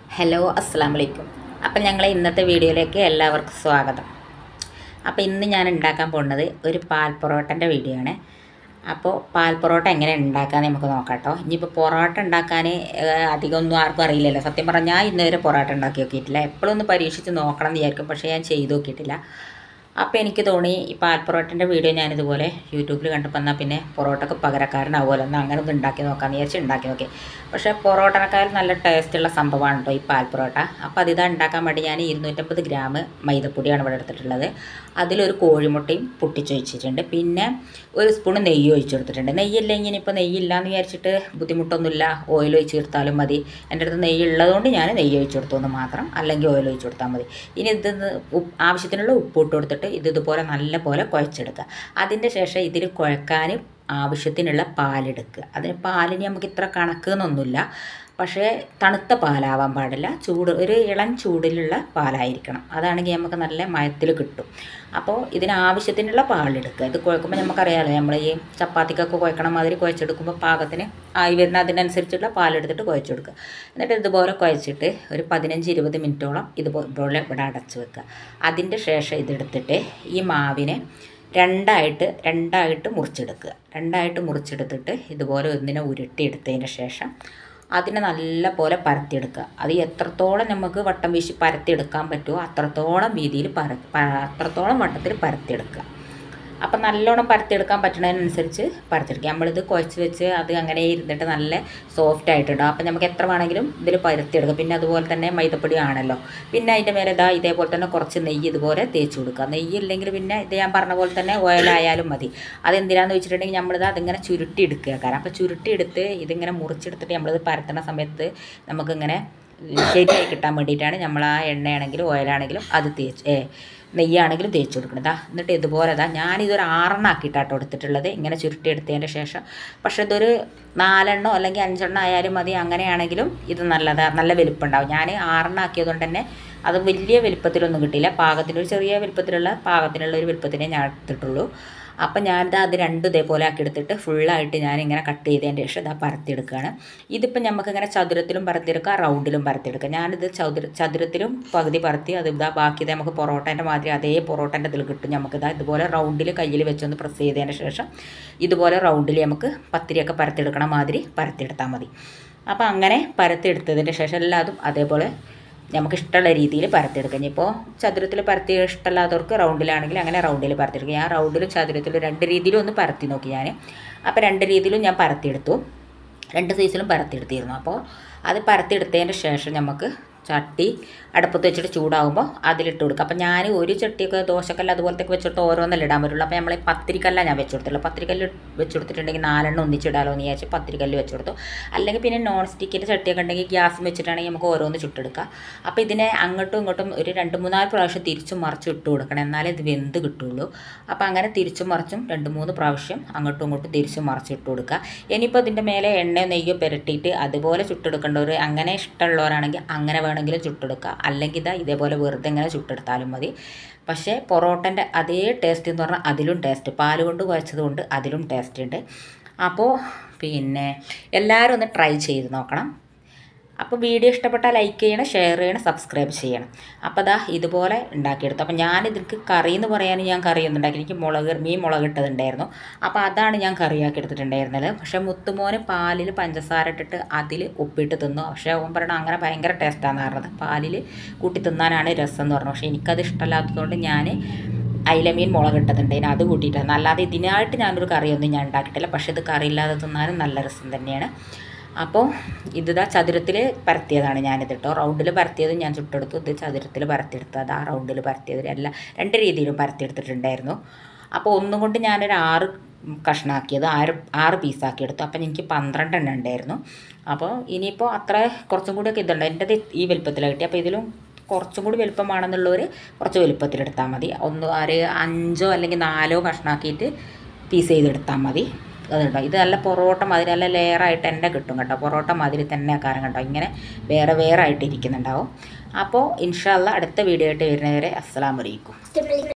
hello അസ്സാം വലൈക്കും അപ്പം ഞങ്ങളെ ഇന്നത്തെ വീഡിയോയിലേക്ക് എല്ലാവർക്കും സ്വാഗതം അപ്പോൾ ഇന്ന് ഞാൻ ഉണ്ടാക്കാൻ പോകുന്നത് ഒരു പാൽ പൊറോട്ടൻ്റെ വീഡിയോ ആണ് അപ്പോൾ പാൽ പൊറോട്ട എങ്ങനെ ഉണ്ടാക്കാൻ നമുക്ക് നോക്കാം കേട്ടോ ഇനിയിപ്പോൾ പൊറോട്ട ഉണ്ടാക്കാൻ അധികമൊന്നും ആർക്കും അറിയില്ലല്ലോ സത്യം പറഞ്ഞാൽ ഞാൻ ഇന്ന് വരെ പൊറോട്ട ഉണ്ടാക്കി നോക്കിയിട്ടില്ല എപ്പോഴും ഒന്ന് പരീക്ഷിച്ച് നോക്കണം എന്ന് വിചാരിക്കും പക്ഷേ ഞാൻ ചെയ്ത് നോക്കിയിട്ടില്ല അപ്പോൾ എനിക്ക് തോന്നി ഈ പാൽ പൊറോട്ടൻ്റെ വീഡിയോ ഞാനിതുപോലെ യൂട്യൂബിൽ കണ്ടപ്പോൾ എന്നാൽ പിന്നെ പൊറോട്ടക്ക് പകരക്കാരനാവുമല്ലോ എന്നാൽ അങ്ങനെ ഒന്ന് ഉണ്ടാക്കി നോക്കാമെന്ന് വിചാരിച്ച് ഉണ്ടാക്കി നോക്കി പക്ഷേ പൊറോട്ടനേക്കാളും നല്ല ടേസ്റ്റുള്ള സംഭവമാണ് കേട്ടോ ഈ പാൽ പൊറോട്ട അപ്പോൾ അതിതാ ഉണ്ടാക്കാൻ വേണ്ടി ഞാൻ ഇരുന്നൂറ്റമ്പത് ഗ്രാം മൈദപ്പൊടിയാണ് ഇവിടെ എടുത്തിട്ടുള്ളത് അതിലൊരു കോഴിമുട്ടയും പൊട്ടിച്ച് വെച്ചിട്ടുണ്ട് പിന്നെ ഒരു സ്പൂൺ നെയ്യ് ഒഴിച്ച് കൊടുത്തിട്ടുണ്ട് നെയ്യില്ലെങ്കിൽ ഇനിയിപ്പോൾ നെയ്യില്ല എന്ന് വിചാരിച്ചിട്ട് ബുദ്ധിമുട്ടൊന്നുമില്ല ഓയിൽ ഒഴിച്ച് ചേർത്താലും മതി എൻ്റെ അടുത്ത് നെയ്യ് ഉള്ളതുകൊണ്ട് ഞാൻ നെയ്യ് ഒഴിച്ച് കൊടുത്തു എന്ന് മാത്രം അല്ലെങ്കിൽ ഓയിൽ ഒഴിച്ച് കൊടുത്താൽ മതി ഇനി ഇത് ഉപ്പ് ആവശ്യത്തിനുള്ള ഉപ്പ് ഇട്ട് കൊടുത്തിട്ട് ഇത് ഇതുപോലെ നല്ല പോലെ കുഴച്ചെടുക്കുക അതിൻ്റെ ശേഷം ഇതിൽ കുഴക്കാൻ ആവശ്യത്തിനുള്ള പാലെടുക്കുക അതിന് പാലിന് നമുക്ക് ഇത്ര കണക്ക് എന്നൊന്നുമില്ല പക്ഷേ തണുത്ത പാലാവാൻ പാടില്ല ചൂട് ഒരു ഇളം ചൂടിലുള്ള പാലായിരിക്കണം അതാണെങ്കിൽ നമുക്ക് നല്ല മയത്തിൽ കിട്ടും അപ്പോൾ ഇതിന് ആവശ്യത്തിനുള്ള പാലെടുക്കുക ഇത് കുഴക്കുമ്പോൾ നമുക്കറിയാമല്ലോ നമ്മൾ ഈ ചപ്പാത്തിക്കൊക്കെ കുഴക്കണ മാതിരി കുഴച്ചെടുക്കുമ്പോൾ പാകത്തിന് ആയി വരുന്ന അതിനനുസരിച്ചുള്ള പാലെടുത്തിട്ട് കുഴച്ചെടുക്കുക എന്നിട്ട് ഇതുപോലെ കുഴച്ചിട്ട് ഒരു പതിനഞ്ച് ഇരുപത് മിനിറ്റോളം ഇതുപോലെ ഇവിടെ അടച്ച് വെക്കുക അതിൻ്റെ ശേഷം ഇതെടുത്തിട്ട് ഈ മാവിനെ രണ്ടായിട്ട് രണ്ടായിട്ട് മുറിച്ചെടുക്കുക രണ്ടായിട്ട് മുറിച്ചെടുത്തിട്ട് ഇതുപോലെ ഒന്നിനെ ഉരുട്ടിയെടുത്തതിന് ശേഷം അതിനെ നല്ല പോലെ പരത്തിയെടുക്കുക അത് എത്രത്തോളം നമുക്ക് വട്ടം വീശി പരത്തിയെടുക്കാൻ പറ്റുമോ അത്രത്തോളം വീതിയിൽ പര അത്രത്തോളം വട്ടത്തിൽ പരത്തിയെടുക്കുക അപ്പം നല്ലോണം പരത്തിയെടുക്കാൻ പറ്റുന്നതിനനുസരിച്ച് പരത്തിയെടുക്കുക നമ്മളിത് കുഴച്ച് വെച്ച് അത് അങ്ങനെ ഇരുന്നിട്ട് നല്ല സോഫ്റ്റ് ആയിട്ടുണ്ടാവും അപ്പം നമുക്ക് എത്ര വേണമെങ്കിലും ഇതിൽ പരത്തിയെടുക്കാം പിന്നെ അതുപോലെ തന്നെ മൈദപ്പൊടി ആണല്ലോ പിന്നെ അതിൻ്റെ മേലെ ഇതാ ഇതേപോലെ തന്നെ കുറച്ച് നെയ്യ് ഇതുപോലെ തേച്ച് കൊടുക്കുക നെയ്യ് ഇല്ലെങ്കിൽ പിന്നെ ഇത് ഞാൻ പറഞ്ഞ പോലെ തന്നെ ഓയിലായാലും മതി അതെന്തിനാന്ന് വെച്ചിട്ടുണ്ടെങ്കിൽ നമ്മളിത് അതിങ്ങനെ ചുരുട്ടി എടുക്കുക കാരണം അപ്പോൾ ചുരുട്ടി എടുത്ത് ഇതിങ്ങനെ മുറിച്ചെടുത്തിട്ട് നമ്മളിത് പരത്തുന്ന സമയത്ത് നമുക്കിങ്ങനെ ശരിയായി കിട്ടാൻ വേണ്ടിയിട്ടാണ് നമ്മൾ ആ എണ്ണയാണെങ്കിലും ഓയിലാണെങ്കിലും അത് തേച്ച് ഏ നെയ്യാണെങ്കിലും തേച്ച് കൊടുക്കണം ഇതാ എന്നിട്ട് ഇതുപോലെ ഇതാ ഞാനിതൊരു ആറെണ്ണം ആക്കിയിട്ടാട്ടോ എടുത്തിട്ടുള്ളത് ഇങ്ങനെ ചുരുട്ടി എടുത്തതിൻ്റെ ശേഷം പക്ഷേ ഇതൊരു നാലെണ്ണോ അല്ലെങ്കിൽ അഞ്ചെണ്ണം ആയാലും മതി അങ്ങനെയാണെങ്കിലും ഇത് നല്ലതാണ് നല്ല വലിപ്പം ഉണ്ടാവും ഞാൻ ആറെണ്ണം ആക്കിയതുകൊണ്ട് തന്നെ അത് വലിയ വലിപ്പത്തിലൊന്നും കിട്ടിയില്ല പാകത്തിന് ഒരു ചെറിയ വലിപ്പത്തിലുള്ള പാകത്തിനുള്ള ഒരു വലിപ്പത്തിനെ ഞാൻ എടുത്തിട്ടുള്ളൂ അപ്പം ഞാനിത് അത് രണ്ടും ഇതേപോലെ ആക്കി എടുത്തിട്ട് ഫുള്ളായിട്ട് ഞാനിങ്ങനെ കട്ട് ചെയ്തതിൻ്റെ ശേഷം ഇതാ പരത്തിയെടുക്കുകയാണ് ഇതിപ്പം നമുക്കിങ്ങനെ ചതുരത്തിലും പരത്തിയെടുക്കാം റൗണ്ടിലും പരത്തിയെടുക്കാം ഞാനിത് ചതുര ചതുരത്തിലും പകുതി പരത്തി അത് ഇതാ ബാക്കി ഇത് നമുക്ക് പൊറോട്ടേൻ്റെ മാതിരി അതേ പൊറോട്ടേൻ്റെ ഇതിൽ കിട്ടും നമുക്കിതാ ഇതുപോലെ റൗണ്ടിൽ കയ്യിൽ വെച്ചൊന്ന് പ്രസ് ചെയ്തതിന് ശേഷം ഇതുപോലെ റൗണ്ടിൽ നമുക്ക് പത്തിരിയൊക്കെ പരത്തിയെടുക്കണ മാതിരി പരത്തിയെടുത്താൽ മതി അപ്പോൾ അങ്ങനെ പരത്തിയെടുത്തതിൻ്റെ ശേഷം എല്ലാതും അതേപോലെ നമുക്ക് ഇഷ്ടമുള്ള രീതിയിൽ പരത്തിയെടുക്കാം ഇനിയിപ്പോൾ ചതുരത്തിൽ പരത്തി ഇഷ്ടമല്ലാത്തവർക്ക് റൗണ്ടിലാണെങ്കിൽ അങ്ങനെ റൗണ്ടിൽ പരത്തിയെടുക്കുക ഞാൻ റൗണ്ടിലും ചതുരത്തിലും രണ്ട് രീതിയിലും ഒന്ന് പരത്തി നോക്കി ഞാൻ അപ്പോൾ രണ്ട് രീതിയിലും ഞാൻ പരത്തിയെടുത്തു രണ്ട് സൈസിലും പരത്തിയെടുത്തിരുന്നു അപ്പോൾ അത് പരത്തിയെടുത്തതിൻ്റെ ശേഷം നമുക്ക് ചട്ടി അടുപ്പത്ത് വെച്ചിട്ട് ചൂടാകുമ്പോൾ അതിലിട്ട് കൊടുക്കുക അപ്പോൾ ഞാൻ ഒരു ചട്ടിയൊക്കെ ദോശക്കല്ല അതുപോലത്തെ വെച്ചിട്ട് ഓരോന്നല്ല ഇടാൻ പറ്റുള്ളൂ അപ്പോൾ നമ്മൾ പത്തിരിക്കല്ല ഞാൻ വെച്ച് കൊടുത്തുള്ളൂ പത്തിരിക്കല്ല് വെച്ച് കൊടുത്തിട്ടുണ്ടെങ്കിൽ നാലെണ്ണം ഒന്നിച്ചിടാലോ എന്ന് വിചാരിച്ച് പത്തിരിക്കല്ല് വെച്ച് കൊടുത്തു അല്ലെങ്കിൽ പിന്നെ നോൺ സ്റ്റിക്കിൻ്റെ ചട്ടിയൊക്കെ ഉണ്ടെങ്കിൽ ഗ്യാസ് വെച്ചിട്ടാണെങ്കിൽ നമുക്ക് ഓരോന്ന് ചുട്ടെടുക്കാം അപ്പോൾ ഇതിനെ അങ്ങോട്ടും ഇങ്ങോട്ടും ഒരു രണ്ട് മൂന്നാല് പ്രാവശ്യം തിരിച്ചും മറിച്ചും ഇട്ട് കൊടുക്കണം എന്നാലേ ഇത് വെന്ത് കിട്ടുള്ളൂ അപ്പോൾ അങ്ങനെ തിരിച്ചും മറിച്ചും രണ്ട് മൂന്ന് പ്രാവശ്യം അങ്ങോട്ടും ഇങ്ങോട്ടും തിരിച്ചും മറിച്ചും ഇട്ട് കൊടുക്കുക ഇനിയിപ്പോൾ ഇതിൻ്റെ മേലെ എണ്ണ നെയ്യോ പുരട്ടിയിട്ട് അതുപോലെ ചുട്ടെടുക്കേണ്ടവർ അങ്ങനെ ഇഷ്ടമുള്ളവരാണെങ്കിൽ അങ്ങനെ വേണമെങ്കിലും ചുട്ടെടുക്കുക അല്ലെങ്കിൽ ഇതാ ഇതേപോലെ വെറുതെ ഇങ്ങനെ ചുട്ടെടുത്താലും മതി പക്ഷേ പൊറോട്ടൻ്റെ അതേ ടേസ്റ്റ് എന്ന് പറഞ്ഞാൽ അതിലും ടേസ്റ്റ് പാൽ കൊണ്ട് കുഴച്ചത് കൊണ്ട് അതിലും ടേസ്റ്റ് ഉണ്ട് അപ്പോൾ പിന്നെ എല്ലാവരും ഒന്ന് ട്രൈ ചെയ്ത് നോക്കണം അപ്പോൾ വീഡിയോ ഇഷ്ടപ്പെട്ടാൽ ലൈക്ക് ചെയ്യണം ഷെയർ ചെയ്യണം സബ്സ്ക്രൈബ് ചെയ്യണം അപ്പോൾ അതാ ഇതുപോലെ ഉണ്ടാക്കിയെടുത്തു അപ്പോൾ ഞാൻ ഇതിற்கு കറി എന്ന് പറയാൻ ഞാൻ കറിയൊന്നും ഉണ്ടാക്കി എനിക്ക് മുളക് മീൻ മുളക് ഇട്ടതുണ്ടായിരുന്നു അപ്പോൾ അതാണ് ഞാൻ കറിയാക്കി എടുത്തിട്ടുണ്ടായിരുന്നത് പക്ഷേ മുത്തുമോന് പാലിൽ പഞ്ചസാര ഇട്ടിട്ട് അതിൽ ഉപ്പിട്ട് തിന്നു പക്ഷേ ഓൻ പറയണം അങ്ങനെ ഭയങ്കര ടേസ്റ്റാണെന്ന് പറഞ്ഞത് പാലിൽ കൂട്ടി തിന്നാനാണ് രസം എന്ന് പറഞ്ഞു പക്ഷേ എനിക്കത് ഇഷ്ടമല്ലാത്തതുകൊണ്ട് ഞാൻ അയിലമീൻ മുളകിട്ടതുണ്ടായിരുന്നു അത് കൂട്ടിയിട്ടാണ് അല്ലാതെ ഇതിനായിട്ട് ഞാനൊരു കറിയൊന്നും ഞാൻ ഉണ്ടാക്കിയിട്ടില്ല പക്ഷേ ഇത് കറിയില്ലാതെ തിന്നാനും നല്ല രസം തന്നെയാണ് അപ്പോൾ ഇതിതാ ചതുരത്തിൽ പരത്തിയതാണ് ഞാനിത് കേട്ടോ റൗണ്ടിൽ പരത്തിയത് ഞാൻ ചുട്ടെടുത്തു ഇത് ചതുരത്തിൽ പരത്തിയെടുത്തത് ആ റൗണ്ടിൽ പരത്തിയത് എല്ലാം രണ്ട് രീതിയിലും പരത്തിയെടുത്തിട്ടുണ്ടായിരുന്നു അപ്പോൾ ഒന്നും കൊണ്ട് ഞാനൊരു ആറ് കഷ്ണാക്കിയത് ആറ് ആറ് പീസാക്കി എടുത്തു അപ്പം എനിക്ക് പന്ത്രണ്ട് എണ്ണം ഉണ്ടായിരുന്നു അപ്പോൾ ഇനിയിപ്പോൾ അത്ര കുറച്ചും കൂടിയൊക്കെ ഇതുണ്ട് എൻ്റെത് ഈ വലുപ്പത്തിലാണ് കിട്ടി അപ്പോൾ ഇതിലും കുറച്ചും കൂടി വലുപ്പമാണെന്നുള്ളവർ കുറച്ച് വലുപ്പത്തിലെടുത്താൽ മതി ഒന്ന് ഒരു അഞ്ചോ അല്ലെങ്കിൽ നാലോ കഷ്ണാക്കിയിട്ട് പീസ് ചെയ്തെടുത്താൽ മതി അതുണ്ടോ ഇത് നല്ല പൊറോട്ട മാതിരി നല്ല ലെയറായിട്ട് തന്നെ കിട്ടും കേട്ടോ പൊറോട്ട മാതിരി തന്നെ ആക്കാരം കേട്ടോ ഇങ്ങനെ വേറെ വേറെ ആയിട്ട് ഇരിക്കുന്നുണ്ടാവും അപ്പോൾ ഇൻഷാല്ല അടുത്ത വീഡിയോ ആയിട്ട് വരുന്നവരെ അസ്സാം വലൈക്കും